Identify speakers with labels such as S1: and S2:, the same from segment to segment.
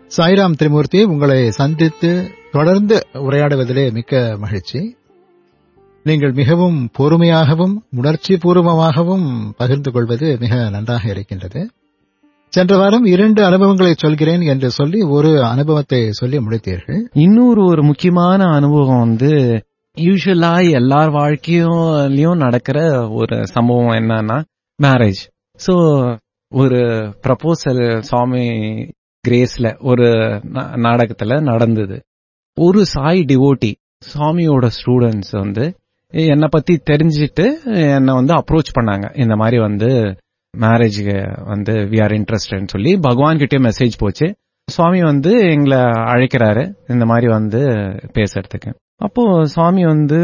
S1: சாய்ராம் திரிமூர்த்தி உங்களை சந்தித்து தொடர்ந்து உரையாடுவதிலே மிக்க மகிழ்ச்சி நீங்கள் மிகவும் பொறுமையாகவும் உணர்ச்சி பூர்வமாகவும் பகிர்ந்து கொள்வது மிக நன்றாக இருக்கின்றது சென்ற வாரம் இரண்டு அனுபவங்களை சொல்கிறேன் என்று சொல்லி ஒரு அனுபவத்தை சொல்லி முடித்தீர்கள்
S2: இன்னொரு ஒரு முக்கியமான அனுபவம் வந்து யூஸ்வலா எல்லார் வாழ்க்கையிலயும் நடக்கிற ஒரு சம்பவம் என்னன்னா மேரேஜ் சோ ஒரு ப்ரப்போசல் சுவாமி கிரேஸ்ல ஒரு நா- நாடகத்துல நடந்தது ஒரு சாய் டிவோட்டி சுவாமியோட ஸ்டூடெண்ட்ஸ் வந்து என்னை பத்தி தெரிஞ்சிட்டு என்னை வந்து அப்ரோச் பண்ணாங்க இந்த மாதிரி வந்து மேரேஜ்க்கு வந்து வி ஆர் இன்ட்ரெஸ்டட்னு சொல்லி பகவான் கிட்டே மெசேஜ் போச்சு சுவாமி வந்து எங்களை அழைக்கிறாரு இந்த மாதிரி வந்து பேசுறதுக்கு அப்போ சுவாமி வந்து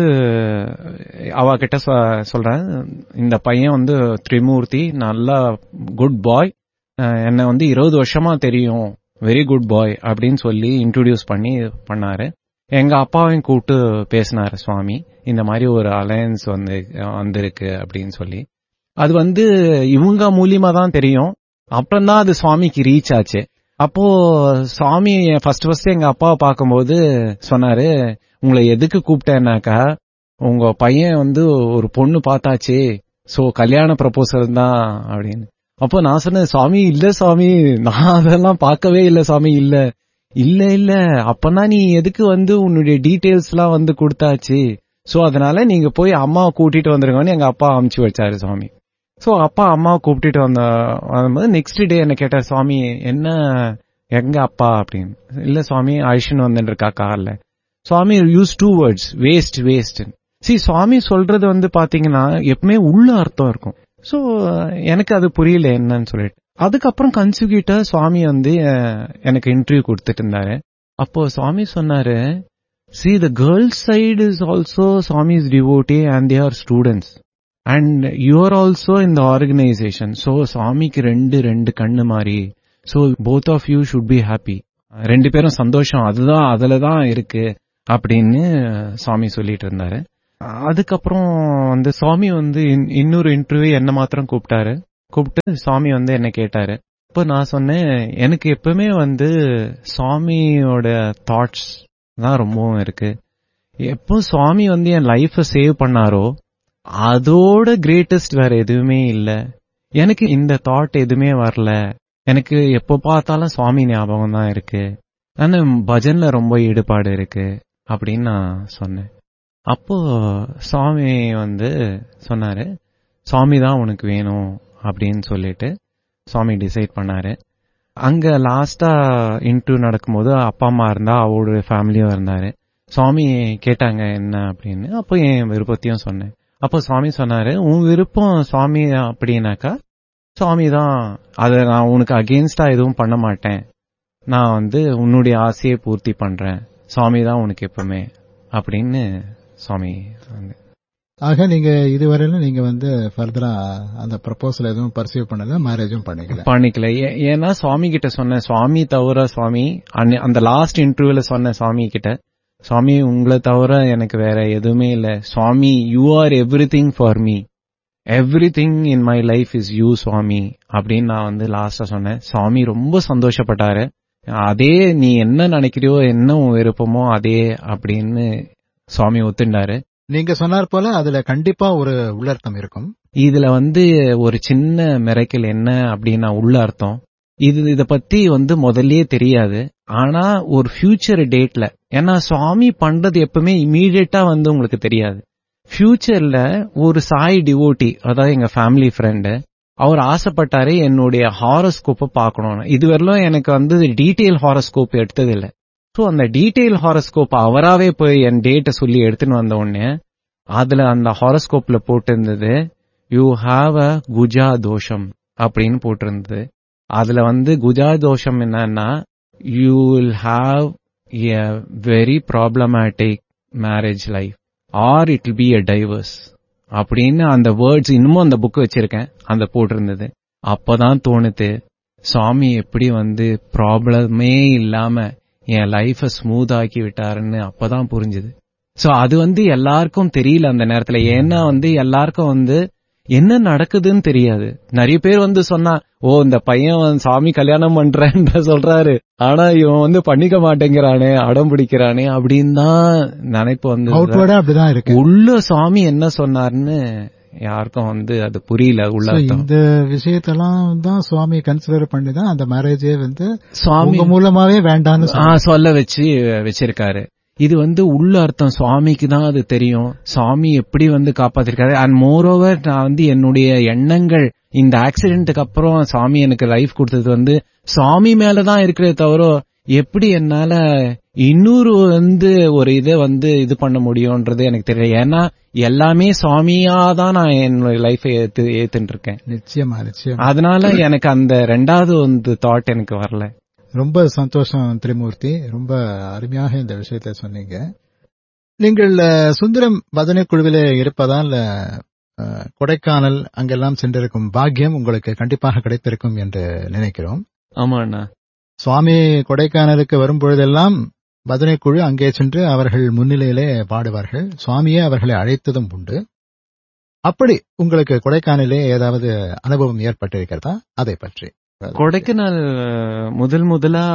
S2: அவ கிட்ட சொ- சொல்றேன் இந்த பையன் வந்து திரிமூர்த்தி நல்லா குட் பாய் என்னை வந்து இருபது வருஷமா தெரியும் வெரி குட் பாய் அப்படின்னு சொல்லி இன்ட்ரோடியூஸ் பண்ணி பண்ணாரு எங்க அப்பாவையும் கூப்பிட்டு பேசினாரு சுவாமி இந்த மாதிரி ஒரு அலையன்ஸ் வந்து வந்திருக்கு அப்படின்னு சொல்லி அது வந்து இவங்க மூலியமா தான் தெரியும் அப்புறம் தான் அது சுவாமிக்கு ரீச் ஆச்சு அப்போ சுவாமி ஃபர்ஸ்ட் ஃபர்ஸ்ட் எங்க அப்பாவை பார்க்கும்போது சொன்னாரு உங்களை எதுக்கு கூப்பிட்டேன்னாக்கா உங்க பையன் வந்து ஒரு பொண்ணு பார்த்தாச்சு சோ கல்யாண ப்ரப்போசல் தான் அப்படின்னு அப்போ நான் சொன்னேன் சுவாமி இல்ல சுவாமி நான் அதெல்லாம் பார்க்கவே இல்ல சுவாமி இல்ல இல்ல இல்ல அப்பனா நீ எதுக்கு வந்து உன்னுடைய டீடைல்ஸ் எல்லாம் வந்து கொடுத்தாச்சு சோ அதனால நீங்க போய் அம்மாவை கூட்டிட்டு வந்துருங்கன்னு எங்க அப்பா அமுச்சு வச்சாரு சுவாமி சோ அப்பா அம்மாவை கூப்பிட்டுட்டு வந்த வரும்போது நெக்ஸ்ட் டே என்ன கேட்டார் சுவாமி என்ன எங்க அப்பா அப்படின்னு இல்ல சுவாமி அழிஷன் வந்துட்டு இருக்கா கார்ல Swami use two words waste waste see Swami சொல்றது வந்து பாத்தீங்கன்னா எப்பவுமே உள்ள அர்த்தம் இருக்கும் சோ எனக்கு அது புரியல என்னன்னு சொல்லிட்டு அதுக்கப்புறம் கன்சியூகிட்டா சுவாமி வந்து அஹ், எனக்கு இன்டர்வியூ கொடுத்துட்டு இருந்தாரு அப்போ சுவாமி சொன்னாரு see the girls side is also Swami's devotee and they are students and you are also இந்த ஆர்கனைசேஷன் சோ சுவாமிக்கு ரெண்டு ரெண்டு கண்ணு மாதிரி so both of you should be happy ரெண்டு பேரும் சந்தோஷம் அதுதான் அதுல தான் இருக்கு அப்படின்னு சுவாமி சொல்லிட்டு இருந்தாரு அதுக்கப்புறம் வந்து சுவாமி வந்து இன்- இன்னொரு இன்டர்வியூ என்ன மாத்திரம் கூப்பிட்டாரு கூப்பிட்டு சுவாமி வந்து என்ன கேட்டாரு இப்போ நான் சொன்னேன் எனக்கு எப்பவுமே வந்து சுவாமியோட தாட்ஸ் தான் ரொம்பவும் இருக்கு எப்போ சுவாமி வந்து என் லைஃப சேவ் பண்ணாரோ அதோட கிரேட்டஸ்ட் வேற எதுவுமே இல்ல எனக்கு இந்த தாட் எதுவுமே வரல எனக்கு எப்போ பார்த்தாலும் சுவாமி ஞாபகம் தான் இருக்கு ஆனா பஜன்ல ரொம்ப ஈடுபாடு இருக்கு அப்படின்னு நான் சொன்னேன் அப்போ சுவாமி வந்து சொன்னாரு சுவாமி தான் உனக்கு வேணும் அப்படின்னு சொல்லிட்டு சுவாமி டிசைட் பண்ணாரு அங்க லாஸ்டா இன்டர்வியூ நடக்கும்போது அப்பா அம்மா இருந்தா அவரோட ஃபேமிலியும் இருந்தாரு சுவாமி கேட்டாங்க என்ன அப்படின்னு அப்போ என் விருப்பத்தையும் சொன்னேன் அப்போ சுவாமி சொன்னாரு உன் விருப்பம் சுவாமி அப்படின்னாக்கா சுவாமி தான் அதை நான் உனக்கு அகேன்ஸ்டா எதுவும் பண்ண மாட்டேன் நான் வந்து உன்னுடைய ஆசையை பூர்த்தி பண்றேன் சுவாமி தான் உனக்கு எப்பவுமே அப்படின்னு சுவாமி வந்து
S1: ஆக நீங்க இதுவரையில நீங்க வந்து ஃபர்தரா அந்த ப்ரப்போசல் எதுவும் பர்சீவ் பண்ணல மேரேஜும் பண்ணிக்கல
S2: பண்ணிக்கல ஏ- ஏன்னா சுவாமி கிட்ட சொன்னேன் சுவாமி தவிர சுவாமி அன்னை- அந்த லாஸ்ட் இன்டர்வியூல சொன்ன சுவாமி கிட்ட சுவாமி உங்களை தவிர எனக்கு வேற எதுவுமே இல்ல Swami you are everything for me everything in my life is you Swami அப்படின்னு நான் வந்து லாஸ்டா சொன்னேன் சுவாமி ரொம்ப சந்தோஷப்பட்டாரு அதே நீ என்ன நினைக்கிறியோ என்ன உன் விருப்பமோ அதே அப்படின்னு சுவாமி ஒத்துண்டாரு
S1: நீங்க சொன்னார் போல அதுல கண்டிப்பா ஒரு உள்ளர்த்தம் இருக்கும்
S2: இதுல வந்து ஒரு சின்ன மிரக்கல் என்ன அப்படின்னா உள்ள அர்த்தம் இது இத பத்தி வந்து முதல்லயே தெரியாது ஆனா ஒரு ஃபியூச்சர் டேட்ல ஏன்னா சுவாமி பண்றது எப்பவுமே இமீடியட்டா வந்து உங்களுக்கு தெரியாது ஃபியூச்சர்ல ஒரு சாய் டிவோட்டி அதாவது எங்க ஃபேமிலி ஃப்ரெண்டு அவர் ஆசைப்பட்டாரு என்னுடைய ஹாரோஸ்கோப்பை பார்க்கணும்னு இதுவரையிலும் எனக்கு வந்து டீட்டெயில் ஹாரோஸ்கோப் எடுத்தது இல்ல சோ அந்த டீட்டெயில் ஹாரோஸ்கோப் அவராவே போய் என் டேட்டை சொல்லி எடுத்துன்னு வந்த உடனே அதுல அந்த ஹாரோஸ்கோப்ல போட்டிருந்தது யூ ஹாவ் அ குஜா தோஷம் அப்படின்னு போட்டிருந்தது அதுல வந்து குஜா தோஷம் என்னன்னா you will have a very problematic marriage life or it will be a divorce அப்படின்னு அந்த வேர்ட்ஸ் இன்னமும் அந்த புக் வச்சிருக்கேன் அந்த போட்டிருந்தது அப்பதான் தோணுது சுவாமி எப்படி வந்து ப்ராப்ளமே இல்லாம என் லைஃப ஸ்மூத் ஆக்கி விட்டாருன்னு அப்பதான் புரிஞ்சுது சோ அது வந்து எல்லாருக்கும் தெரியல அந்த நேரத்துல ஏன்னா வந்து எல்லாருக்கும் வந்து என்ன நடக்குதுன்னு தெரியாது நிறைய பேர் வந்து சொன்னா ஓ இந்த பையன் வந்து சாமி கல்யாணம் பண்றேன்ற சொல்றாரு ஆனா இவன் வந்து பண்ணிக்க மாட்டேங்கிறானே அடம் பிடிக்கிறானே அப்படின்னு தான் நினைப்பு வந்து
S1: அவுட்வர்டா அப்படிதான் இருக்கு
S2: உள்ள சாமி என்ன சொன்னாருன்னு யாருக்கும் வந்து அது புரியல உள்ள
S1: So,
S2: அர்த்தம்.
S1: இந்த விஷயத்தெல்லாம் தான் சுவாமி கன்சிடர் பண்ணி தான் அந்த மேரேஜே வந்து
S2: சுவாமி
S1: உங்க மூலமாவே வேண்டான்னு
S2: ஆ, சொல்ல வச்சு வச்சிருக்காரு இது வந்து உள்ள அர்த்தம் சுவாமிக்கு தான் அது தெரியும் சுவாமி எப்படி வந்து காப்பாத்திருக்காரு அண்ட் மோர் ஓவர் நான் வந்து என்னுடைய எண்ணங்கள் இந்த ஆக்சிடென்ட்டுக்கு அப்புறம் சாமி எனக்கு லைஃப் கொடுத்தது வந்து சுவாமி மேலதான் இருக்கிறதே தவிர எப்படி என்னால இன்னொரு வந்து ஒரு இதை வந்து இது பண்ண முடியும்ன்றது எனக்கு தெரியல ஏன்னா எல்லாமே சுவாமியா தான் நான் என்னுடைய லைஃபை ஏத்து ஏத்துட்டு இருக்கேன்
S1: நிச்சயமா நிச்சயம்
S2: அதனால எனக்கு அந்த ரெண்டாவது வந்து தாட் எனக்கு வரல
S1: ரொம்ப சந்தோஷம் திரிமூர்த்தி ரொம்ப அருமையாக இந்த விஷயத்தை சொன்னீங்க நீங்கள் அஹ், சுந்தரம் பஜனை குழுவிலே இருப்பதால் அஹ், கொடைக்கானல் அங்கெல்லாம் சென்றிருக்கும் பாக்கியம் உங்களுக்கு கண்டிப்பாக கிடைத்திருக்கும் என்று நினைக்கிறோம்
S2: ஆமா அண்ணா
S1: சுவாமி கொடைக்கானலுக்கு வரும்பொழுதெல்லாம் பஜனை குழு அங்கே சென்று அவர்கள் முன்னிலையிலே பாடுவார்கள் சுவாமியே அவர்களை அழைத்ததும் உண்டு அப்படி உங்களுக்கு கொடைக்கானலே ஏதாவது அனுபவம் ஏற்பட்டிருக்கிறதா அதை பற்றி
S2: கொடைக்கானல் அஹ், முதல் முதலா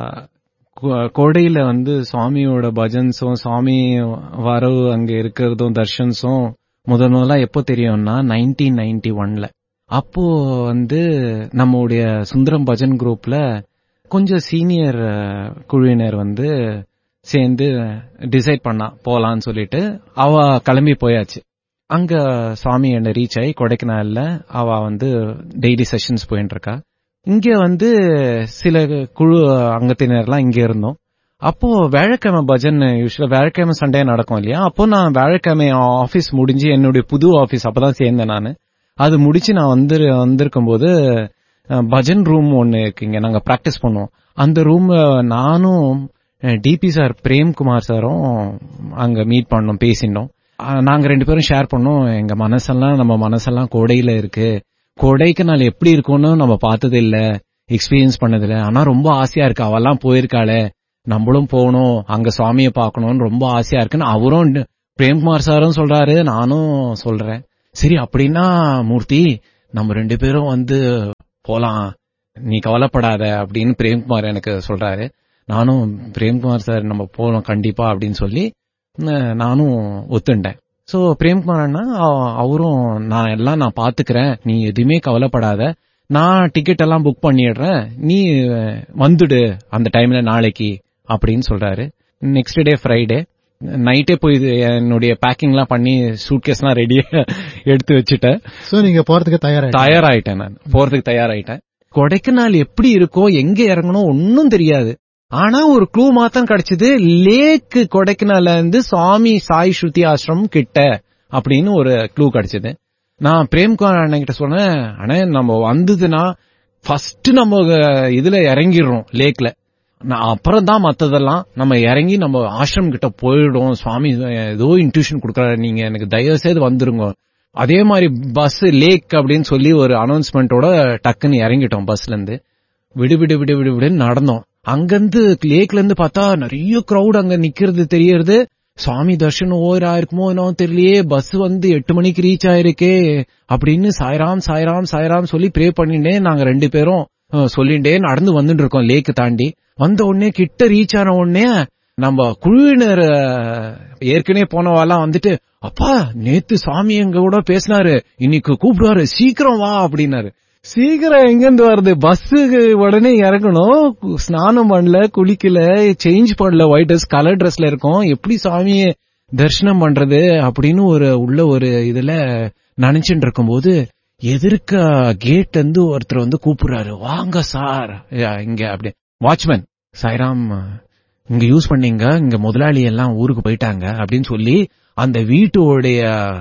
S2: கோ- கோடையில வந்து சுவாமியோட பஜன்ஸும் சுவாமி வரவு அங்க இருக்கிறதும் தர்ஷன்ஸும் முதல் முதலா எப்போ தெரியும்னா நைன்டீன் நைன்டி ஒன்ல அப்போ வந்து நம்முடைய சுந்தரம் பஜன் குரூப்ல கொஞ்சம் சீனியர் குழுவினர் வந்து சேர்ந்து டிசைட் பண்ணா போலான்னு சொல்லிட்டு அவ கிளம்பி போயாச்சு அங்க சுவாமி என்ன ரீச் ஆகி கொடைக்கானல்ல அவ வந்து டெய்லி செஷன்ஸ் போயிட்டு இருக்கா இங்க வந்து சில குழு அங்கத்தினர்லாம் இங்க இருந்தோம் அப்போ வேழக்கிழமை பஜன் யூஸ்வலா வேழக்கிழமை சண்டே நடக்கும் இல்லையா அப்போ நான் வேழக்கிழமை ஆபீஸ் முடிஞ்சு என்னுடைய புது ஆபீஸ் அப்பதான் சேர்ந்தேன் நான் அது முடிச்சு நான் வந்து வந்திருக்கும் போது அஹ், பஜன் ரூம் ஒன்னு இருக்குங்க நாங்க பிராக்டிஸ் பண்ணுவோம் அந்த ரூம் நானும் டிபி சார் பிரேம்குமார் சாரும் அங்க மீட் பண்ணோம் பேசினோம் அஹ், நாங்க ரெண்டு பேரும் ஷேர் பண்ணோம் எங்க மனசெல்லாம் நம்ம மனசெல்லாம் கோடையில இருக்கு கோடைக்கு நாள் எப்படி இருக்கும்னு நம்ம பார்த்தது இல்ல எக்ஸ்பீரியன்ஸ் பண்ணது இல்ல ஆனா ரொம்ப ஆசையா இருக்கு அவெல்லாம் போயிருக்காளே நம்மளும் போகணும் அங்க சுவாமியை பார்க்கணும்னு ரொம்ப ஆசையா இருக்குன்னு அவரும் ட- பிரேம்குமார் சாரும் சொல்றாரு நானும் சொல்றேன் சரி அப்படின்னா மூர்த்தி நம்ம ரெண்டு பேரும் வந்து போலாம் நீ கவலைப்படாத அப்படின்னு பிரேம்குமார் எனக்கு சொல்றாரு நானும் பிரேம்குமார் சார் நம்ம போகலாம் கண்டிப்பா அப்படின்னு சொல்லி அஹ், நானும் ஒத்துண்டேன் சோ பிரேம்குமார் அண்ணா அ- அவரும் நான் எல்லாம் நான் பாத்துக்கிறேன் நீ எதுவுமே கவலைப்படாத நான் டிக்கெட் எல்லாம் புக் பண்ணிடுறேன் நீ அஹ், வந்துடு அந்த டைம்ல நாளைக்கு அப்படின்னு சொல்றாரு நெக்ஸ்ட் டே ஃப்ரைடே நைட்டே போய் இது என்னுடைய பேக்கிங்லாம் பண்ணி சூட்கேஸ்லாம் ரெடியா எடுத்து வச்சுட்டேன்
S1: சோ நீங்க போறதுக்கு தயாராக
S2: தயாராயிட்டேன் நான் போறதுக்கு தயாராயிட்டேன் கொடைக்கானல் எப்படி இருக்கோ எங்க இறங்கணும் ஒன்னும் தெரியாது ஆனா ஒரு க்ளூ மாத்திரம் கிடைச்சது லேக் கொடைக்கானல்ல இருந்து சுவாமி சாய் ஸ்ருதி ஆசிரமம் கிட்ட அப்படின்னு ஒரு க்ளூ கிடைச்சது நான் பிரேம்குமார் அண்ணன் கிட்ட சொன்னேன் அண்ணே நம்ம வந்ததுன்னா ஃபர்ஸ்ட் நம்ம அஹ், இதுல இறங்கிடுறோம் லேக்ல நான் அப்புறம் தான் மத்ததெல்லாம் நம்ம இறங்கி நம்ம ஆசிரம் கிட்ட போயிடும் சுவாமி ஏதோ இன்ட்யூஷன் கொடுக்கறாரு நீங்க எனக்கு தயவு செய்து வந்துருங்க அதே மாதிரி பஸ் லேக் அப்படின்னு சொல்லி ஒரு அனௌன்ஸ்மெண்டோட டக்குன்னு இறங்கிட்டோம் பஸ்ல இருந்து விடு விடு விடு விடு விடுன்னு நடந்தோம் அங்கிருந்து லேக்ல இருந்து பார்த்தா நிறைய கிரௌட் அங்க நிக்கிறது தெரியறது சுவாமி தர்ஷனம் ஓவர் ஆயிருக்குமோ என்னவோ தெரியலையே பஸ் வந்து எட்டு மணிக்கு ரீச் ஆயிருக்கே அப்படின்னு சாய்ராம் சாய்ராம் சாய்ராம் சொல்லி ப்ரே பண்ணிட்டே நாங்க ரெண்டு பேரும் அஹ், சொல்லிண்டே நடந்து வந்துட்டு இருக்கோம் லேக்கு தாண்டி வந்த உடனே கிட்ட ரீச் ஆன உடனே நம்ம குழுவினர் அஹ், ஏற்கனவே போனவாலாம் வந்துட்டு அப்பா நேத்து சாமி எங்க கூட பேசினாரு இன்னைக்கு கூப்பிடுவாரு சீக்கிரம் வா அப்படின்னாரு சீக்கிரம் எங்கிருந்து வருது பஸ்ஸுக்கு உடனே இறங்கணும் கு- ஸ்நானம் பண்ணல குளிக்கல சேஞ்ச் பண்ணல ஒயிட் ட்ரெஸ் கலர் ட்ரெஸ்ல இருக்கோம் எப்படி சாமியை தரிசனம் பண்றது அப்படின்னு ஒரு உள்ள ஒரு இதுல நினைச்சுட்டு இருக்கும்போது எதிர்க்க கேட்ல இருந்து ஒருத்தர் வந்து கூப்பிடுறாரு வாங்க சார் இங்க அப்படி வாட்ச்மேன் சாய்ராம் இங்க யூஸ் பண்ணீங்க இங்க முதலாளி எல்லாம் ஊருக்கு போயிட்டாங்க அப்படின்னு சொல்லி அந்த வீட்டோடைய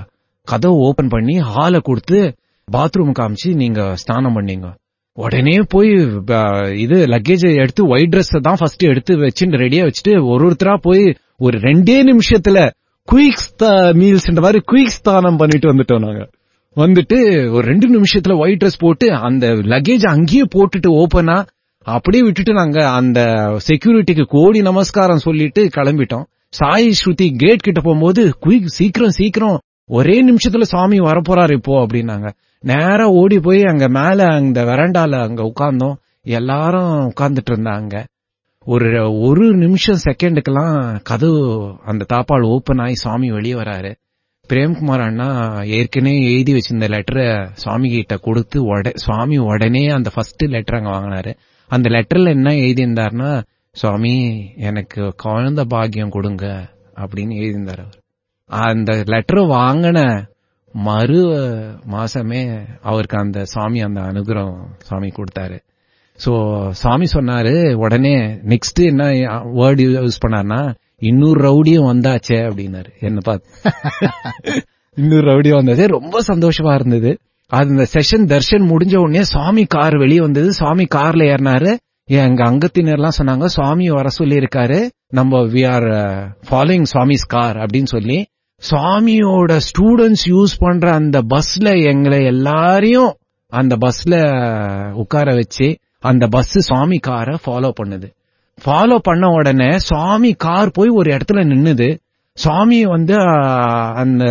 S2: கதவை ஓபன் பண்ணி ஹாலை கொடுத்து பாத்ரூம் காமிச்சு நீங்க ஸ்நானம் பண்ணீங்க உடனே போய் ப- இது லக்கேஜ் எடுத்து ஒயிட் ட்ரெஸ் தான் ஃபர்ஸ்ட் எடுத்து வச்சுட்டு ரெடியா வச்சுட்டு ஒரு ஒருத்தரா போய் ஒரு ரெண்டே நிமிஷத்துல குயிக் மீல்ஸ்ன்ற மாதிரி குயிக் ஸ்தானம் பண்ணிட்டு வந்துட்டோம் நாங்க வந்துட்டு ஒரு ரெண்டு நிமிஷத்துல ஒயிட் ட்ரெஸ் போட்டு அந்த லக்கேஜ் அங்கேயே போட்டுட்டு ஓபனா அப்படியே விட்டுட்டு நாங்க அந்த செக்யூரிட்டிக்கு கோடி நமஸ்காரம் சொல்லிட்டு கிளம்பிட்டோம் சாய் ஸ்ருதி கேட் கிட்ட போகும்போது குயிக் சீக்கிரம் சீக்கிரம் ஒரே நிமிஷத்துல சுவாமி வரப்போறாரு இப்போ அப்படின்னாங்க நேரா ஓடி போய் அங்க மேல அந்த வெரண்டால அங்க உட்கார்ந்தோம் எல்லாரும் உட்கார்ந்துட்டு இருந்தாங்க ஒரு ஒரு நிமிஷம் செகண்டுக்கெல்லாம் கதவு அந்த தாப்பால் ஓபன் ஆகி சுவாமி வெளியே வராரு பிரேம்குமார் அண்ணா ஏற்கனவே எழுதி வச்சிருந்த லெட்டரை சுவாமி கிட்ட கொடுத்து உட சுவாமி உடனே அந்த ஃபர்ஸ்ட் லெட்டர் அங்க வாங்கினாரு அந்த லெட்டர்ல என்ன எழுதியிருந்தாருன்னா சுவாமி எனக்கு குழந்தை பாக்கியம் கொடுங்க அப்படின்னு எழுதியிருந்தார் அவர் அந்த லெட்டர் வாங்கின மறு மாசமே அவருக்கு அந்த சுவாமி அந்த அனுகிரகம் சுவாமி கொடுத்தாரு சோ சுவாமி சொன்னாரு உடனே நெக்ஸ்ட் என்ன வேர்டு யூஸ் பண்ணாருன்னா இன்னொரு ரவுடியும் வந்தாச்சே அப்படின்னாரு என்ன பார்த்து இன்னொரு ரவுடியும் வந்தாச்சே ரொம்ப சந்தோஷமா இருந்தது அது இந்த செஷன் தர்ஷன் முடிஞ்ச உடனே சுவாமி கார் வெளியே வந்தது சுவாமி கார்ல ஏறினாரு எங்க அங்கத்தினர்லாம் சொன்னாங்க சுவாமி வர சொல்லி இருக்காரு நம்ம we are following Swami's car அப்படின்னு சொல்லி சுவாமியோட ஸ்டூடெண்ட்ஸ் யூஸ் பண்ற அந்த பஸ்ல எங்களை எல்லாரையும் அந்த பஸ்ல உட்கார வச்சு அந்த பஸ் சுவாமி காரை ஃபாலோ பண்ணுது ஃபாலோ பண்ண உடனே சுவாமி கார் போய் ஒரு இடத்துல நின்னுது சுவாமி வந்து அந்த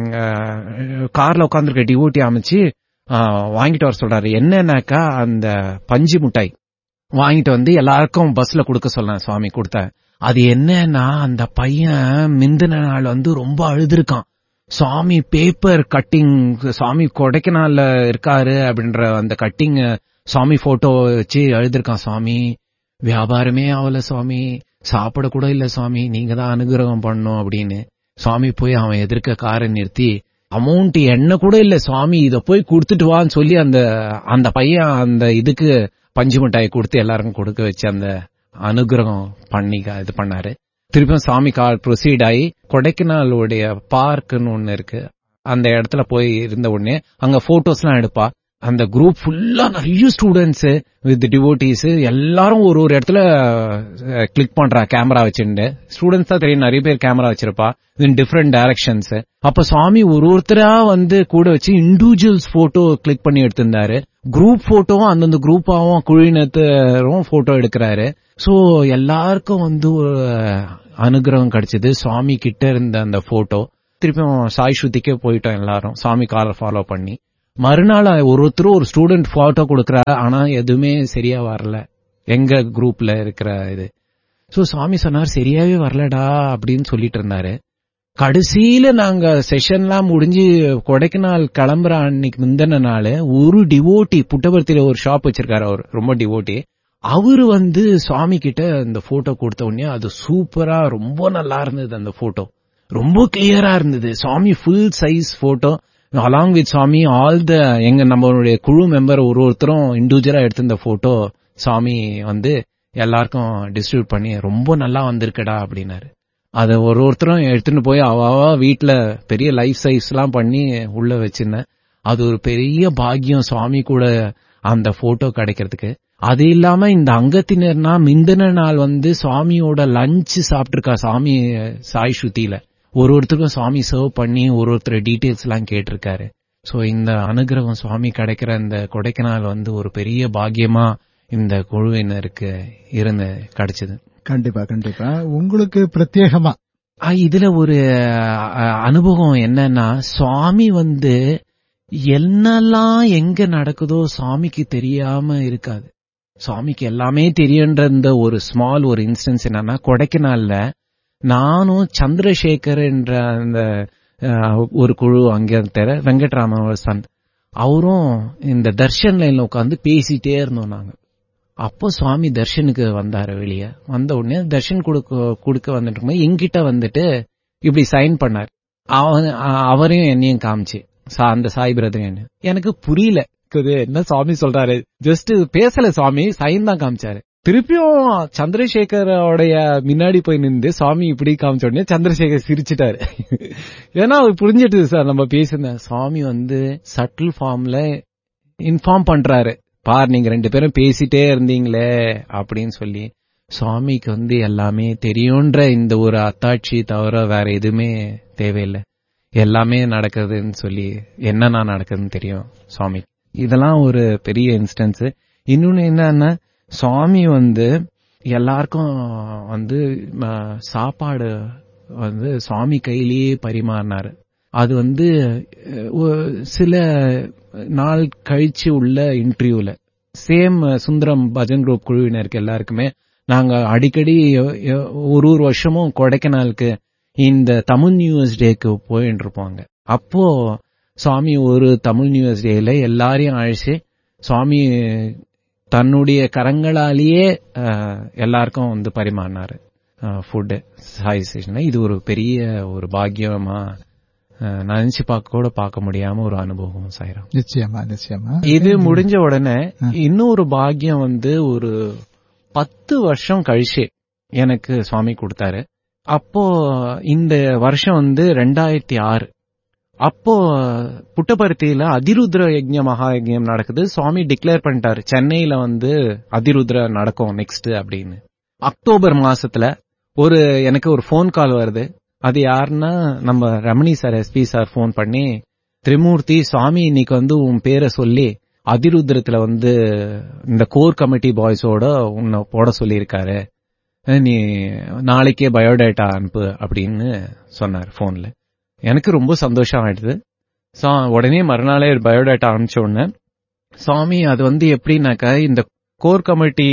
S2: கார்ல உட்காந்துருக்க டிவோட்டி அமைச்சு வாங்கிட்டு வர சொல்றாரு என்னன்னாக்கா அந்த பஞ்சு முட்டாய் வாங்கிட்டு வந்து எல்லாருக்கும் பஸ்ல கொடுக்க சொன்னேன் சுவாமி கொடுத்தேன் அது என்னன்னா அந்த பையன் மிந்தின நாள் வந்து ரொம்ப அழுதுருக்கான் சுவாமி பேப்பர் கட்டிங் சுவாமி கொடைக்கனால்ல இருக்காரு அப்படின்ற அந்த கட்டிங் சுவாமி போட்டோ வச்சு எழுதிருக்கான் சுவாமி வியாபாரமே ஆகல சுவாமி சாப்பிட கூட இல்ல சுவாமி நீங்க தான் அனுகிரகம் பண்ணும் அப்படின்னு சுவாமி போய் அவன் எதிர்க்க காரை நிறுத்தி அமௌண்ட் என்ன கூட இல்ல சுவாமி இத போய் கொடுத்துட்டு வான்னு சொல்லி அந்த அந்த பையன் அந்த இதுக்கு பஞ்சு மிட்டாய் கொடுத்து எல்லாருக்கும் கொடுக்க வச்சு அந்த அனுகிரகம் பண்ணி இது பண்ணாரு திருப்பியும் சாமி கார் ப்ரொசீட் ஆகி கொடைக்கானலுடைய பார்க்குன்னு ஒண்ணு இருக்கு அந்த இடத்துல போய் இருந்த உடனே அங்க போட்டோஸ் எல்லாம் எடுப்பா அந்த குரூப் ஃபுல்லா நிறைய ஸ்டூடெண்ட்ஸ் வித் டிவோட்டிஸ் எல்லாரும் ஒரு ஒரு இடத்துல கிளிக் பண்றா கேமரா வச்சுட்டு ஸ்டூடெண்ட்ஸ் தான் தெரியும் நிறைய பேர் கேமரா வச்சிருப்பா இன் டிஃப்ரெண்ட் டைரக்ஷன்ஸ் அப்ப சுவாமி ஒரு ஒருத்தரா வந்து கூட வச்சு இண்டிவிஜுவல்ஸ் போட்டோ கிளிக் பண்ணி எடுத்திருந்தாரு குரூப் போட்டோவும் அந்தந்த குரூப்பாவும் குழுவினத்தரும் போட்டோ எடுக்கிறாரு சோ எல்லாருக்கும் வந்து ஒரு அனுகிரகம் கிடைச்சது சுவாமி கிட்ட இருந்த அந்த போட்டோ திருப்பியும் சாய் ஸ்ருதிக்கே போயிட்டோம் எல்லாரும் சுவாமி காரை ஃபாலோ பண்ணி மறுநாள் ஒருத்தரும் ஒரு ஸ்டூடெண்ட் போட்டோ கொடுக்கறாரு ஆனா எதுவுமே சரியா வரல எங்க குரூப்ல இருக்கிற இது சோ சுவாமி சொன்னார் சரியாவே வரலடா அப்படின்னு சொல்லிட்டு இருந்தாரு கடைசியில நாங்க செஷன்லாம் முடிஞ்சு கொடைக்கானல் கிளம்புற அன்னைக்கு முந்தின நாள் ஒரு டிவோட்டி புட்டபர்த்தியில ஒரு ஷாப் வச்சிருக்காரு அவர் ரொம்ப டிவோட்டி அவரு வந்து சுவாமி கிட்ட இந்த போட்டோ கொடுத்த உடனே அது சூப்பரா ரொம்ப நல்லா இருந்தது அந்த போட்டோ ரொம்ப கிளியரா இருந்தது Swami full size photo along with Swami all the எங்க நம்மளுடைய குழு மெம்பர் ஒரு ஒருத்தரும் இண்டிவிஜுவலா எடுத்திருந்த போட்டோ சுவாமி வந்து எல்லாருக்கும் டிஸ்ட்ரிபியூட் பண்ணி ரொம்ப நல்லா வந்திருக்கடா அப்படின்னாரு அதை ஒரு ஒருத்தரும் எடுத்துட்டு போய் அவாவா வீட்டுல பெரிய லைஃப் சைஸ் எல்லாம் பண்ணி உள்ள வச்சிருந்தேன் அது ஒரு பெரிய பாக்கியம் சுவாமி கூட அந்த போட்டோ கிடைக்கிறதுக்கு அது இல்லாம இந்த அங்கத்தினர்னா மிந்தின நாள் வந்து சுவாமியோட லஞ்ச் சாப்பிட்டிருக்கா சாமி சாய் ஸ்ருதியில ஒரு ஒருத்தருக்கும் சுவாமி சர்வ் பண்ணி ஒரு ஒருத்தர் டீட்டெயில்ஸ் எல்லாம் கேட்டிருக்காரு சோ இந்த அனுகிரகம் சுவாமி கிடைக்கிற இந்த கொடைக்கானல் வந்து ஒரு பெரிய பாக்கியமா இந்த குழுவினருக்கு இருந்து கிடைச்சது
S1: கண்டிப்பா கண்டிப்பா உங்களுக்கு பிரத்யேகமா
S2: இதுல ஒரு அனுபவம் என்னன்னா சுவாமி வந்து என்னெல்லாம் எங்க நடக்குதோ சுவாமிக்கு தெரியாம இருக்காது சுவாமிக்கு எல்லாமே தெரியுன்ற இந்த ஒரு ஸ்மால் ஒரு இன்ஸ்டன்ஸ் என்னன்னா கொடைக்கானல்ல நானும் சந்திரசேகர் என்ற அந்த ஒரு குழு அங்க தர வெங்கட்ராமன் சன் அவரும் இந்த தர்ஷன் லைன்ல உட்காந்து பேசிட்டே இருந்தோம் நாங்க அப்போ சுவாமி தர்ஷனுக்கு வந்தாரு வெளியே வந்த உடனே தர்ஷன் கொடுக்க கொடுக்க வந்துட்டு எங்கிட்ட வந்துட்டு இப்படி சைன் பண்ணார் அவரையும் என்னையும் காமிச்சு அந்த சாய் பிரதர் எனக்கு புரியல என்ன சுவாமி சொல்றாரு ஜஸ்ட் பேசல சுவாமி சைன் தான் காமிச்சாரு திருப்பியும் சந்திரசேகரோடைய முன்னாடி போய் நின்று சுவாமி இப்படி காமிச்ச உடனே சந்திரசேகர் சிரிச்சிட்டாரு ஏன்னா அவர் புரிஞ்சிட்டு சார் நம்ம பேசுனேன் சுவாமி வந்து சட்டில் ஃபார்ம்ல இன்ஃபார்ம் பண்றாரு பார் நீங்க ரெண்டு பேரும் பேசிட்டே இருந்தீங்களே அப்படின்னு சொல்லி சுவாமிக்கு வந்து எல்லாமே தெரியும்ன்ற இந்த ஒரு அத்தாட்சி தவிர வேற எதுவுமே தேவையில்லை எல்லாமே நடக்குதுன்னு சொல்லி என்னன்னா நடக்குதுன்னு தெரியும் சுவாமி இதெல்லாம் ஒரு பெரிய இன்ஸ்டன்ஸ் இன்னொன்னு என்னன்னா சுவாமி வந்து எல்லாருக்கும் வந்து சாப்பாடு வந்து சுவாமி கையிலேயே பரிமாறினாரு அது வந்து அஹ், ஒ- சில நாள் கழிச்சு உள்ள இன்டர்வியூல சேம் சுந்தரம் பஜன் குரூப் குழுவினருக்கு எல்லாருக்குமே நாங்க அடிக்கடி எ- எ- ஒரு ஒரு வருஷமும் கொடைக்கானலுக்கு இந்த தமிழ் நியூஸ் டேக்கு போயிட்டு இருப்பாங்க அப்போ சுவாமி ஒரு தமிழ் நியூஸ் டேல எல்லாரையும் அழைச்சு சுவாமி தன்னுடைய கரங்களாலேயே அஹ், எல்லாருக்கும் வந்து பரிமாறினாரு ஃபுட்டு சாய் ஸ்டேஷன்ல இது ஒரு பெரிய ஒரு பாக்கியமா அஹ், நினைச்சு பார்க்க கூட பார்க்க முடியாம ஒரு அனுபவம் சாயிரம்
S1: நிச்சயமா நிச்சயமா
S2: இது முடிஞ்ச உடனே இன்னொரு பாக்கியம் வந்து ஒரு பத்து வருஷம் கழிச்சு எனக்கு சுவாமி கொடுத்தாரு அப்போ இந்த வருஷம் வந்து ரெண்டாயிரத்தி ஆறு அப்போ புட்டபர்த்தியில அதிருத்ர யஜ்ஞ மகா யஜ்ஞம் நடக்குது சுவாமி டிக்ளேர் பண்ணிட்டாரு சென்னையில வந்து அதிருத்ர நடக்கும் நெக்ஸ்ட் அப்படின்னு அக்டோபர் மாசத்துல ஒரு எனக்கு ஒரு ஃபோன் கால் வருது அது யாருன்னா நம்ம Ramani sir SP sir phone பண்ணி திரிமூர்த்தி சுவாமி இன்னைக்கு வந்து உன் பேரை சொல்லி அதிருத்ரத்துல வந்து இந்த கோர் கமிட்டி பாய்ஸோட உன்னை போட சொல்லியிருக்காரு அஹ் நீ நாளைக்கே பயோடேட்டா அனுப்பு அப்படின்னு சொன்னார் ஃபோன்ல எனக்கு ரொம்ப சந்தோஷம் ஆயிடுது சா உடனே மறுநாளே பயோடேட்டா அனுப்பிச்ச உடனே சாமி அது வந்து எப்படின்னாக்கா இந்த கோர் கமிட்டி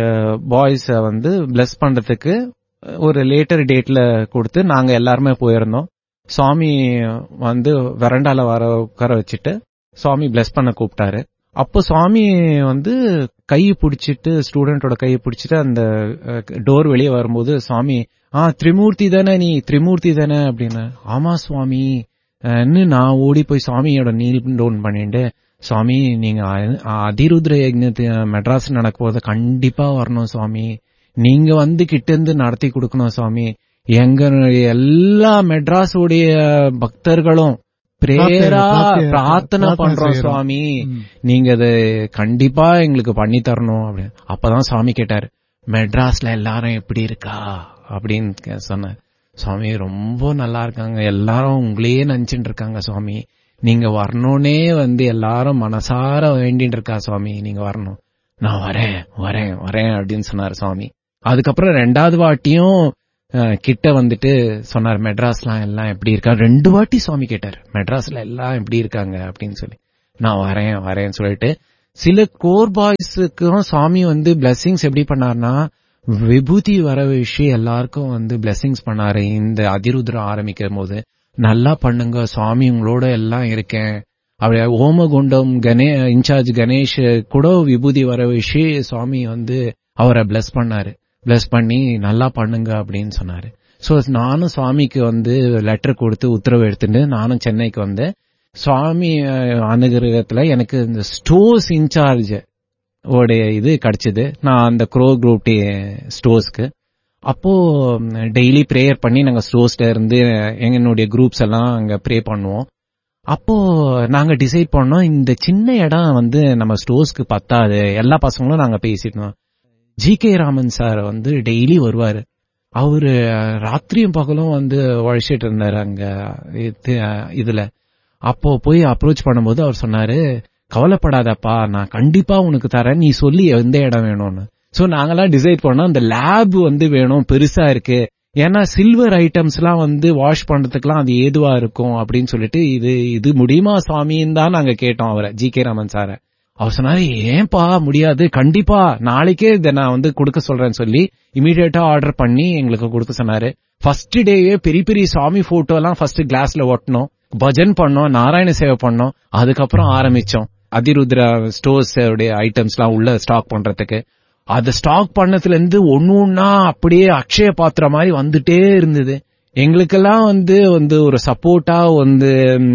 S2: பாய்ஸ வந்து பிளஸ் பண்றதுக்கு ஒரு லேட்டர் டேட்ல கொடுத்து நாங்க எல்லாருமே போயிருந்தோம் சுவாமி வந்து வெரண்டால வர உட்கார வச்சுட்டு சுவாமி பிளஸ் பண்ண கூப்பிட்டாரு அப்போ சுவாமி வந்து கையை பிடிச்சிட்டு ஸ்டூடெண்டோட கையை பிடிச்சிட்டு அந்த டோர் வெளியே வரும்போது சுவாமி ஆ திரிமூர்த்தி தானே நீ திரிமூர்த்தி தானே அப்படின்னு ஆமா சுவாமி அஹ்ன்னு நான் ஓடி போய் சுவாமியோட நீல் டவுன் பண்ணிட்டு சுவாமி நீங்க அ- அதிருத்ர யஜ்ஞத்து மெட்ராஸ் நடக்க போது கண்டிப்பா வரணும் சுவாமி நீங்க வந்து கிட்ட இருந்து நடத்தி கொடுக்கணும் சுவாமி எங்க எல்லா மெட்ராஸுடைய பக்தர்களும் பிரேயரா
S1: பிரார்த்தனை-
S2: பிரார்த்தனை
S1: பிரார்த்தனை
S2: பண்றோம்
S1: செய்றோம்.
S2: சுவாமி
S1: ம்.
S2: நீங்க அது கண்டிப்பா எங்களுக்கு பண்ணி தரணும் அப்படின்னு அப்பதான் சுவாமி கேட்டாரு மெட்ராஸ்ல எல்லாரும் எப்படி இருக்கா அப்படின்னு கே- சொன்னார் சுவாமி ரொம்ப நல்லா இருக்காங்க எல்லாரும் உங்களையே நினைச்சுட்டு இருக்காங்க சுவாமி நீங்க வரணும்னே வந்து எல்லாரும் மனசார வேண்டிட்டு இருக்கா சுவாமி நீங்க வரணும் நான் வரேன் வரேன் வரேன் அப்படின்னு சொன்னார் சுவாமி அதுக்கப்புறம் ரெண்டாவது வாட்டியும் அஹ், கிட்ட வந்துட்டு சொன்னார் மெட்ராஸ்லாம் எல்லாம் எப்படி இருக்கா ரெண்டு வாட்டி சுவாமி கேட்டார் மெட்ராஸ்ல எல்லாம் எப்படி இருக்காங்க அப்படின்னு சொல்லி நான் வரேன் வரேன்னு சொல்லிட்டு சில கோர் பாய்ஸுக்கும் சுவாமி வந்து blessings எப்படி பண்ணாருன்னா விபூதி வர விஷயம் எல்லாருக்கும் வந்து blessings பண்ணாரு இந்த அதிருத்ரம் ஆரம்பிக்கும் போது நல்லா பண்ணுங்க சுவாமி உங்களோட எல்லாம் இருக்கேன் அப்படியே ஓமகுண்டம் கணே இன்சார்ஜ் கணேஷ் கூட விபூதி வர விஷயம் சுவாமி வந்து அவரை bless பண்ணாரு bless பண்ணி நல்லா பண்ணுங்க அப்படின்னு சொன்னாரு சோ நானும் சுவாமிக்கு வந்து லெட்டர் கொடுத்து உத்தரவு எடுத்துட்டு நானும் சென்னைக்கு வந்தேன் சுவாமி அஹ், அனுகிரகத்துல எனக்கு இந்த ஸ்டோர்ஸ் இன்சார்ஜ் உடைய இது கிடைச்சது நான் அந்த க்ரோ குரூப் டி ஸ்டோர்ஸ்க்கு அப்போ டெய்லி ப்ரேயர் பண்ணி நாங்க ஸ்டோர்ஸ்ல இருந்து எங்களுடைய குரூப்ஸ் எல்லாம் அங்க ப்ரே பண்ணுவோம் அப்போ நாங்க டிசைட் பண்ணோம் இந்த சின்ன இடம் வந்து நம்ம ஸ்டோர்ஸ்க்கு பத்தாது எல்லா பசங்களும் நாங்க பேசிட்டோம் ஜி கே ராமன் சார் வந்து டெய்லி வருவாரு அவரு அஹ், ராத்திரியும் பகலும் வந்து உழைச்சிட்டு இருந்தாரு அங்க இது- இதுல அப்போ போய் அப்ரோச் பண்ணும்போது அவர் சொன்னாரு கவலைப்படாதப்பா நான் கண்டிப்பா உனக்கு தரேன் நீ சொல்லி எந்த இடம் வேணும்னு சோ நாங்கெல்லாம் டிசைட் பண்ணோம் அந்த லேப் வந்து வேணும் பெருசா இருக்கு ஏன்னா சில்வர் ஐட்டம்ஸ் எல்லாம் வந்து வாஷ் பண்றதுக்குலாம் அது ஏதுவா இருக்கும் அப்படின்னு சொல்லிட்டு இது இது முடியுமா சுவாமின்னு தான் நாங்க கேட்டோம் அவரை ஜி கே ராமன் சார அவர் சொன்னாரு ஏன்பா முடியாது கண்டிப்பா நாளைக்கே இதை நான் வந்து கொடுக்க சொல்றேன்னு சொல்லி இமீடியட்டா ஆர்டர் பண்ணி எங்களுக்கு கொடுக்க சொன்னாரு ஃபர்ஸ்ட் டேயே பெரிய பெரிய சுவாமி போட்டோ எல்லாம் ஃபர்ஸ்ட் கிளாஸ்ல ஒட்டணும் பஜன் பண்ணோம் நாராயண சேவை பண்ணோம் அதுக்கப்புறம் ஆரம்பிச்சோம் அதிருத்ரா ஸ்டோர்ஸ் உடைய ஐட்டம்ஸ் எல்லாம் உள்ள ஸ்டாக் பண்றதுக்கு அது ஸ்டாக் பண்ணதுல இருந்து ஒன்னு ஒன்னா அப்படியே அக்ஷய பாத்திரம் மாதிரி வந்துட்டே இருந்தது எங்களுக்கெல்லாம் வந்து வந்து ஒரு சப்போர்ட்டா வந்து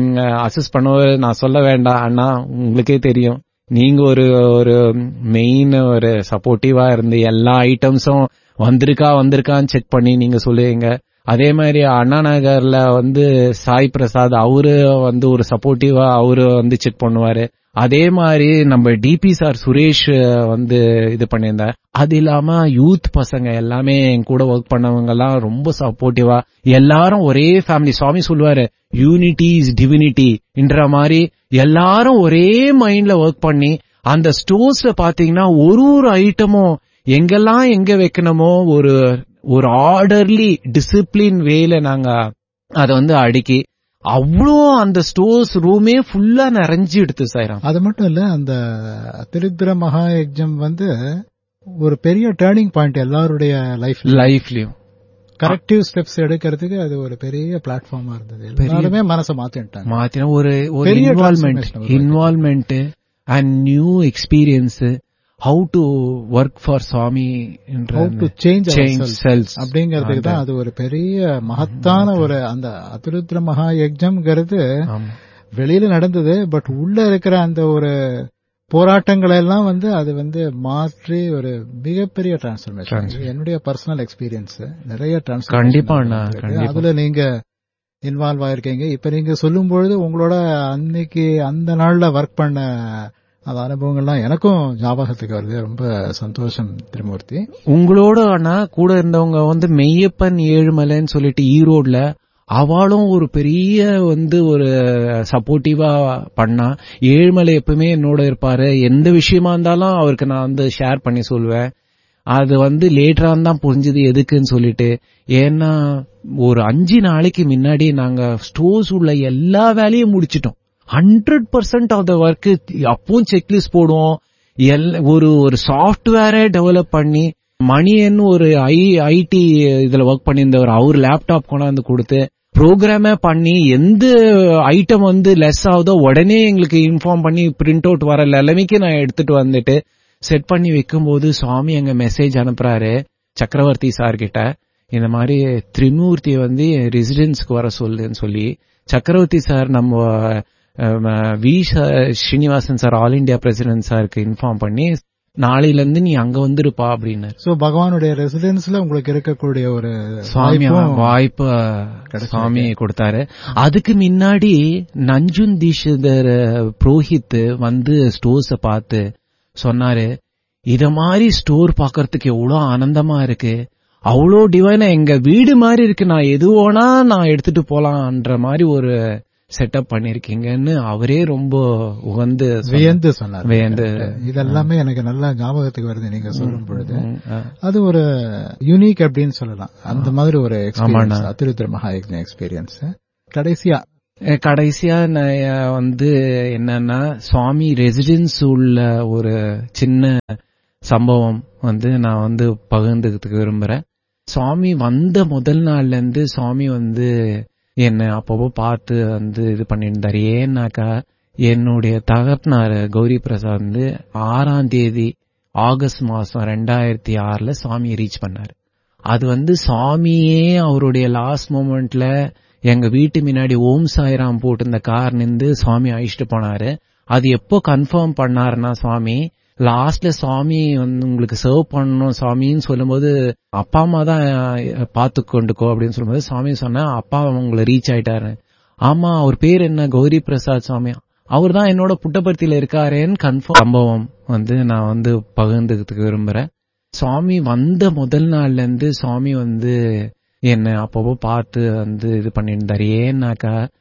S2: அசஸ் பண்ண நான் சொல்ல வேண்டாம் அண்ணா உங்களுக்கே தெரியும் நீங்க ஒரு ஒரு மெயின் ஒரு சப்போர்ட்டிவா இருந்து எல்லா ஐட்டம்ஸும் வந்திருக்கா வந்திருக்கான்னு செக் பண்ணி நீங்க சொல்லுவீங்க அதே மாதிரி அண்ணா நகர்ல வந்து சாய் பிரசாத் அவரு வந்து ஒரு சப்போர்ட்டிவா அவரு வந்து செக் பண்ணுவாரு அதே மாதிரி நம்ம டிபி சார் சுரேஷ் வந்து இது பண்ணியிருந்தார் அது இல்லாம யூத் பசங்க எல்லாமே என் கூட ஒர்க் பண்ணவங்க எல்லாம் ரொம்ப சப்போர்ட்டிவா எல்லாரும் ஒரே ஃபேமிலி சுவாமி சொல்லுவாரு யூனிட்டி இஸ் டிவினிட்டி என்ற மாதிரி எல்லாரும் ஒரே மைண்ட்ல ஒர்க் பண்ணி அந்த ஸ்டோர்ஸ்ல பாத்தீங்கன்னா ஒரு ஒரு ஐட்டமும் எங்கெல்லாம் எங்க வைக்கணுமோ ஒரு ஒரு ஆர்டர்லி டிசிப்ளின் வேல நாங்க அதை வந்து அடுக்கி அவ்வளோ அந்த ஸ்டோர்ஸ் ரூமே ஃபுல்லா நிறைஞ்சு எடுத்து சாயிரம்
S1: அது மட்டும் இல்ல அந்த திருத்திர மகா யஜ்ஞம் வந்து ஒரு பெரிய டேர்னிங் பாயிண்ட் எல்லாருடைய லைஃப்
S2: லைஃப்லயும்
S1: கரெக்டிவ் ஸ்டெப்ஸ் எடுக்கிறதுக்கு அது ஒரு பெரிய பிளாட்ஃபார்மா இருந்தது எல்லாருமே மனசை மாத்திட்டாங்க
S2: மாத்தினா ஒரு ஒரு
S1: பெரிய
S2: இன்வால்மெண்ட்
S1: transformation உருவாக்கி.
S2: Involvement and new experience how to work for Swami
S1: How to change
S2: change
S1: ourselves.
S2: Selves
S1: அப்படிங்கிறதுக்கு தான் அது ஒரு பெரிய மகத்தான ஒரு அந்த அதிருத்ர மகா யஜ்ஞம்ங்கிறது வெளியில நடந்தது பட் உள்ள இருக்கிற அந்த ஒரு போராட்டங்களை எல்லாம் வந்து அது வந்து மாற்றி ஒரு மிகப்பெரிய டிரான்ஸ்ஃபர்மேஷன்
S2: Transformation.
S1: என்னுடைய பர்சனல் எக்ஸ்பீரியன்ஸ் நிறைய transformation
S2: கண்டிப்பா அண்ணா,
S1: நடந்திருக்கு.
S2: கண்டிப்பா.
S1: அதுல நீங்க இன்வால்வ் ஆயிருக்கீங்க இப்ப நீங்க சொல்லும் பொழுது உங்களோட அன்னைக்கு அந்த நாள்ல ஒர்க் பண்ண அந்த அனுபவங்கள்லாம் எனக்கும் ஞாபகத்துக்கு வருது ரொம்ப சந்தோஷம் திருமூர்த்தி
S2: உங்களோட ஆனா கூட இருந்தவங்க வந்து மெய்யப்பன் ஏழுமலைன்னு சொல்லிட்டு ஈரோட்ல அவளும் ஒரு பெரிய வந்து ஒரு சப்போர்ட்டிவா பண்ணா ஏழுமலை எப்பவுமே என்னோட இருப்பாரு எந்த விஷயமா இருந்தாலும் அவருக்கு நான் வந்து ஷேர் பண்ணி சொல்லுவேன் அது வந்து லேட்டரா தான் புரிஞ்சுது எதுக்குன்னு சொல்லிட்டு ஏன்னா ஒரு அஞ்சு நாளைக்கு முன்னாடி நாங்க ஸ்டோர்ஸ் உள்ள எல்லா வேலையும் முடிச்சிட்டோம் hundred percent of the work அப்பவும் செக்லிஸ்ட் போடுவோம் எல்- ஒரு ஒரு சாஃப்ட்வேரை டெவலப் பண்ணி மணியன்னு ஒரு ஐ ஐடி இதுல ஒர்க் பண்ணியிருந்தவர் அவர் லேப்டாப் கொண்டாந்து கொடுத்து ப்ரோக்ராமே பண்ணி எந்த ஐட்டம் வந்து லெஸ் ஆகுதோ உடனே எங்களுக்கு இன்ஃபார்ம் பண்ணி பிரிண்ட் அவுட் வர நிலைமைக்கு நான் எடுத்துட்டு வந்துட்டு செட் பண்ணி வைக்கும்போது சுவாமி எங்க மெசேஜ் அனுப்புறாரு சக்கரவர்த்தி சார் கிட்ட இந்த மாதிரி திரிமூர்த்தியை வந்து ரெசிடென்ஸ்க்கு வர சொல்லுன்னு சொல்லி சக்கரவர்த்தி சார் நம்ம அஹ், வி ச- Srinivasan sir all India president சாருக்கு இன்ஃபார்ம் பண்ணி நாளையில இருந்து நீ அங்க வந்துருப்பா அப்படின்னாரு
S1: சோ பகவானுடைய ரெசிடென்ஸ்ல உங்களுக்கு இருக்கக்கூடிய ஒரு
S2: சுவாமி
S1: வாய்ப்பும்
S2: வாய்ப்பு
S1: கிடைச்சிருக்கு.
S2: சுவாமி கொடுத்தாரு அதுக்கு முன்னாடி நஞ்சுன் தீஷிதர் புரோஹித் வந்து ஸ்டோர்ஸ பார்த்து சொன்னாரு இத மாதிரி ஸ்டோர் பார்க்கறதுக்கு எவ்வளவு ஆனந்தமா இருக்கு அவ்வளோ டிவைனா எங்க வீடு மாதிரி இருக்கு நான் எது வேணா நான் எடுத்துட்டு போலாம்ன்ற மாதிரி ஒரு செட்டப் பண்ணிருக்கீங்கன்னு அவரே ரொம்ப உகந்து சொன்னார்.
S1: வியந்து சொன்னார்
S2: வியந்து.
S1: இதெல்லாமே எனக்கு நல்லா ஞாபகத்துக்கு வருது நீங்க சொல்லும் பொழுது
S2: ம், ஆ.
S1: அது ஒரு யூனிக் அப்படின்னு சொல்லலாம் அந்த மாதிரி ஒரு எக்ஸ்பீரியன்ஸ்
S2: ஆமாண்ணா.
S1: அத்திருத்திர மகாயக்ஞ எக்ஸ்பீரியன்ஸ் கடைசியா
S2: அஹ் கடைசியா நான் அஹ் வந்து என்னன்னா சுவாமி ரெசிடென்ஸ் உள்ள ஒரு சின்ன சம்பவம் வந்து நான் வந்து பகிர்ந்துக்கிறதுக்கு விரும்புறேன் சுவாமி வந்த முதல் நாள்ல இருந்து சுவாமி வந்து என்ன அப்பப்போ பார்த்து வந்து இது பண்ணியிருந்தாரு ஏன்னாக்கா என்னுடைய தகப்பனார் கௌரி பிரசாத் வந்து ஆறாம் தேதி ஆகஸ்ட் மாசம் ரெண்டாயிரத்தி ஆறுல சுவாமியை ரீச் பண்ணாரு அது வந்து சுவாமியே அவருடைய லாஸ்ட் மூமெண்ட்ல எங்க வீட்டு முன்னாடி ஓம் சாய்ராம் போட்டிருந்த கார் நின்று சுவாமி அழிச்சிட்டு போனாரு அது எப்போ கன்ஃபார்ம் பண்ணாருன்னா சுவாமி லாஸ்ட்ல சுவாமி வந்து உங்களுக்கு சர்வ் பண்ணணும் சுவாமின்னு சொல்லும்போது அப்பா அம்மா தான் பார்த்து கொண்டுக்கோ அப்படின்னு சொல்லும்போது சுவாமி சொன்னா அப்பா உங்களை ரீச் ஆயிட்டாரு ஆமா அவர் பேர் என்ன கௌரி பிரசாத் சுவாமி அவர் தான் என்னோட புட்டபர்த்தியில இருக்காரேன்னு கன்ஃபார்ம் சம்பவம் வந்து நான் வந்து பகிர்ந்துக்கிறதுக்கு விரும்புறேன் சுவாமி வந்த முதல் நாள்ல இருந்து சுவாமி வந்து என்ன அப்பப்போ பார்த்து வந்து இது பண்ணியிருந்தாரு ஏன்னாக்கா